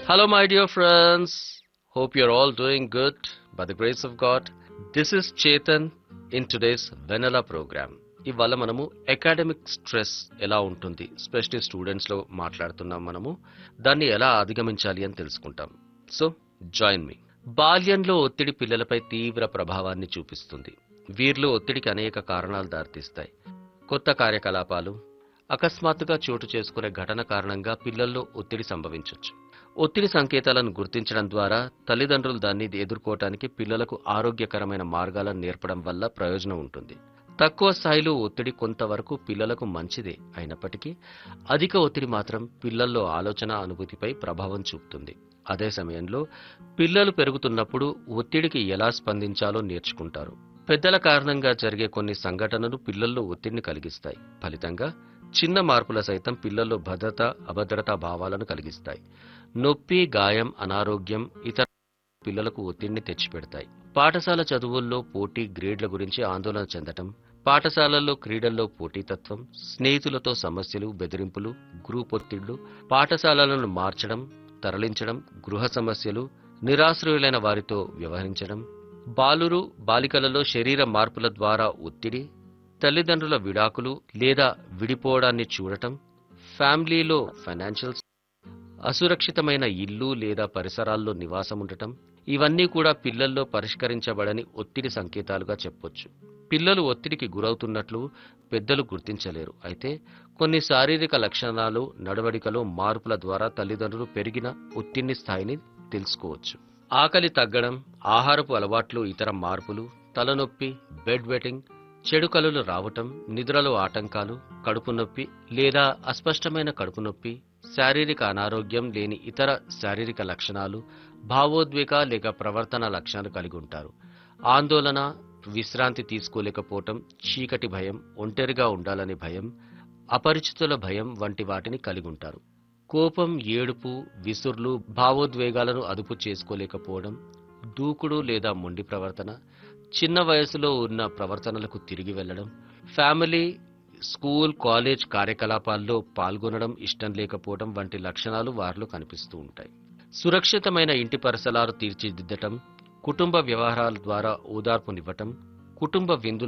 Hello, my dear friends. Hope you're all doing good by the grace of God. This is Chetan in today's Vanilla program. ఇవాళ మనము academic stress ఎలా ఉంటుంది especially స్టూడెంట్స్లో మాట్లాడుతున్నాం మనము దాన్ని ఎలా అధిగమించాలి అని తెలుసుకుంటాం సో జాయిన్ మీ బాల్యంలో ఒత్తిడి పిల్లలపై తీవ్ర ప్రభావాన్ని చూపిస్తుంది వీరిలో ఒత్తిడికి అనేక కారణాలు దారితీస్తాయి కొత్త కార్యకలాపాలు అకస్మాత్తుగా చోటు చేసుకునే ఘటన కారణంగా పిల్లల్లో ఒత్తిడి సంభవించవచ్చు ఒత్తిడి సంకేతాలను గుర్తించడం ద్వారా తల్లిదండ్రులు దాన్ని ఎదుర్కోవటానికి పిల్లలకు ఆరోగ్యకరమైన మార్గాలను నేర్పడం వల్ల ప్రయోజనం ఉంటుంది తక్కువ స్థాయిలో ఒత్తిడి కొంతవరకు పిల్లలకు మంచిదే అయినప్పటికీ అధిక ఒత్తిడి మాత్రం పిల్లల్లో ఆలోచన అనుభూతిపై ప్రభావం చూపుతుంది అదే సమయంలో పిల్లలు పెరుగుతున్నప్పుడు ఒత్తిడికి ఎలా స్పందించాలో నేర్చుకుంటారు పెద్దల కారణంగా జరిగే కొన్ని సంఘటనలు పిల్లల్లో ఒత్తిడిని కలిగిస్తాయి ఫలితంగా చిన్న మార్పుల సైతం పిల్లల్లో భద్రత అభద్రతా భావాలను కలిగిస్తాయి నొప్పి గాయం అనారోగ్యం ఇతర పిల్లలకు ఒత్తిడిని తెచ్చిపెడతాయి పాఠశాల చదువుల్లో పోటీ గ్రేడ్ల గురించి ఆందోళన చెందటం పాఠశాలల్లో క్రీడల్లో పోటీతత్వం స్నేహితులతో సమస్యలు బెదిరింపులు గ్రూప్ ఒత్తిళ్లు పాఠశాలలను మార్చడం తరలించడం గృహ సమస్యలు నిరాశ్రయులైన వారితో వ్యవహరించడం బాలురు బాలికలలో శరీర మార్పుల ద్వారా ఒత్తిడి తల్లిదండ్రుల విడాకులు లేదా విడిపోవడాన్ని చూడటం ఫ్యామిలీలో ఫైనాన్షియల్ అసురక్షితమైన ఇల్లు లేదా పరిసరాల్లో నివాసం ఉండటం ఇవన్నీ కూడా పిల్లల్లో పరిష్కరించబడని ఒత్తిడి సంకేతాలుగా చెప్పొచ్చు పిల్లలు ఒత్తిడికి గురవుతున్నట్లు పెద్దలు గుర్తించలేరు అయితే కొన్ని శారీరక లక్షణాలు నడవడికలో మార్పుల ద్వారా తల్లిదండ్రులు పెరిగిన ఒత్తిడి స్థాయిని తెలుసుకోవచ్చు ఆకలి తగ్గడం ఆహారపు అలవాట్లు ఇతర మార్పులు తలనొప్పి బెడ్ వెటింగ్ చెడు కలలు రావటం నిద్రలో ఆటంకాలు కడుపు నొప్పి లేదా అస్పష్టమైన కడుపు నొప్పి శారీరక అనారోగ్యం లేని ఇతర శారీరక లక్షణాలు భావోద్వేగ లేక ప్రవర్తన లక్షణాలు కలిగి ఉంటారు ఆందోళన విశ్రాంతి తీసుకోలేకపోవటం చీకటి భయం ఒంటరిగా ఉండాలనే భయం అపరిచితుల భయం వంటి వాటిని కలిగి ఉంటారు కోపం ఏడుపు విసుర్లు భావోద్వేగాలను అదుపు చేసుకోలేకపోవడం దూకుడు లేదా మొండి ప్రవర్తన చిన్న వయసులో ఉన్న ప్రవర్తనలకు తిరిగి వెళ్ళడం ఫ్యామిలీ స్కూల్ కాలేజ్ కార్యకలాపాల్లో పాల్గొనడం ఇష్టం లేకపోవడం వంటి లక్షణాలు వారిలో కనిపిస్తూ ఉంటాయి సురక్షితమైన ఇంటి పరిసరాలు తీర్చిదిద్దటం కుటుంబ వ్యవహారాల ద్వారా ఓదార్పునివ్వటం కుటుంబ విందులు